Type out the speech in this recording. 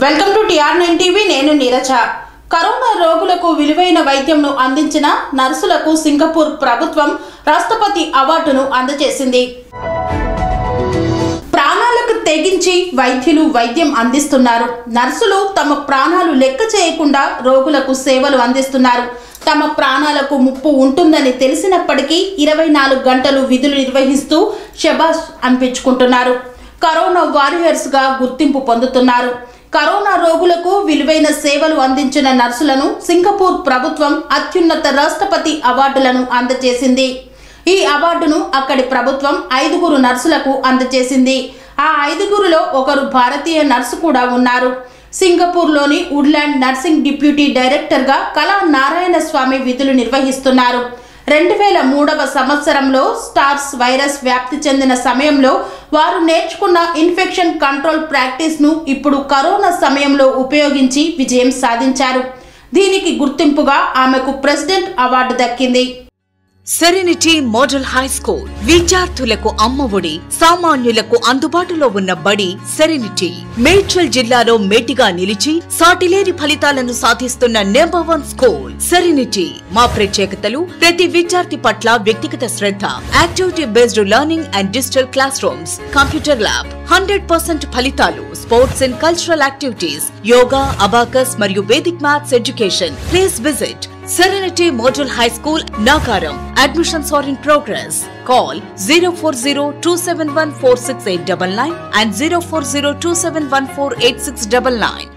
Welcome to TR nine TV నేను Neeraja corona రోగులకు విలువైన వైద్యంను అందించిన నర్సులకు సింగపూర్ ప్రభుత్వం రాష్ట్రపతి అవార్డును అందజేసింది ప్రాణాలకు తెగించి వైద్యులు వైద్యం అందిస్తున్నారు నర్సులు తమ ప్రాణాలు లెక్క చేయకుండా రోగులకు సేవలు అందిస్తున్నారు తమ ప్రాణాలకు ముప్పు ఉంటుందని తెలిసినప్పటికీ ఇరవై నాలుగు గంటలు విధులు నిర్వహిస్తూ షబాష్ అనిపించుకుంటున్నారు కరోనా వారియర్స్ గా గుర్తింపు పొందుతున్నారు కరోనా రోగులకు విలువైన సేవలు అందించిన నర్సులను సింగపూర్ ప్రభుత్వం అత్యున్నత రాష్ట్రపతి అవార్డులను అందజేసింది ఈ అవార్డును అక్కడి ప్రభుత్వం ఐదుగురు నర్సులకు అందజేసింది ఆ ఐదుగురులో ఒకరు భారతీయ నర్సు కూడా ఉన్నారు సింగపూర్లోని వుడ్లాండ్ నర్సింగ్ డిప్యూటీ డైరెక్టర్గా కళా నారాయణ స్వామి విధులు నిర్వహిస్తున్నారు రెండు వేల మూడవ సంవత్సరంలో స్టార్స్ వైరస్ వ్యాప్తి చెందిన సమయంలో వారు నేర్చుకున్న ఇన్ఫెక్షన్ కంట్రోల్ ప్రాక్టీస్ను ఇప్పుడు కరోనా సమయంలో ఉపయోగించి విజయం సాధించారు దీనికి గుర్తింపుగా ఆమెకు ప్రెసిడెంట్ అవార్డు దక్కింది సెరెనిటీ మోడల్ హై స్కూల్ విద్యార్థులకు అమ్మఒడి సామాన్యులకు అందుబాటులో ఉన్న బడి సెరెనిటీ మేడ్చల్ జిల్లాలో మేటిగా నిలిచి సాటిలేని ఫలితాలను సాధిస్తున్న నెంబర్ వన్ స్కూల్ సెరెనిటీ మా ప్రత్యేకతలు ప్రతి విద్యార్థి పట్ల వ్యక్తిగత శ్రద్ధ activity based learning and digital class rooms computer lab hundred percent ఫలితాలు sports and cultural activities yoga abacus మరియు Vedic maths education please visit Serenity Model High School, Nagaram. Admissions are in progress. Call 040 and 040